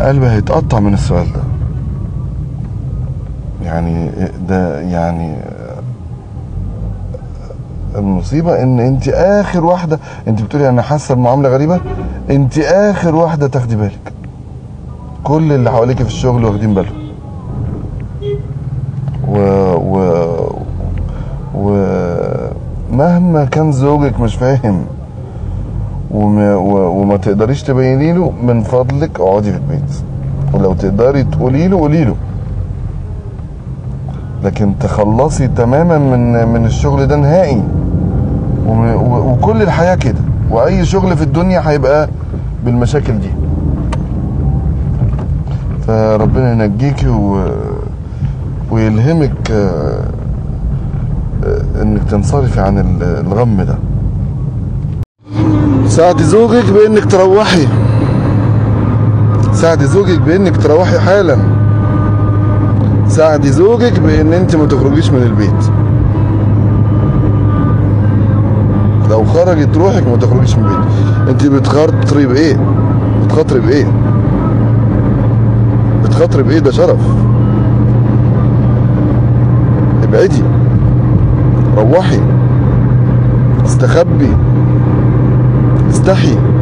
انا قلبي هيتقطع من السؤال ده يعني ده يعني المصيبة ان انت اخر واحدة انت بتقولي انا حاسة المعاملة غريبة انت اخر واحدة تاخدي بالك كل اللي حواليك في الشغل واخدين بالهم و و ومهما كان زوجك مش فاهم وما, و- وما تقدريش تبيني له من فضلك اقعدي في البيت ولو تقدري تقولي له قولي له لكن تخلصي تماما من من الشغل ده نهائي وم- و- وكل الحياه كده واي شغل في الدنيا هيبقى بالمشاكل دي فربنا ينجيكي و... ويلهمك آه، آه، انك تنصرفي عن ال- الغم ده ساعدي زوجك بانك تروحي ساعدي زوجك بانك تروحي حالا ساعدي زوجك بان انت ما تخرجيش من البيت لو خرجت روحك ما تخرجيش من البيت انت بتخاطري بايه بتخاطري بايه بتخاطري بايه ده شرف ابعدي روحي استخبي استحي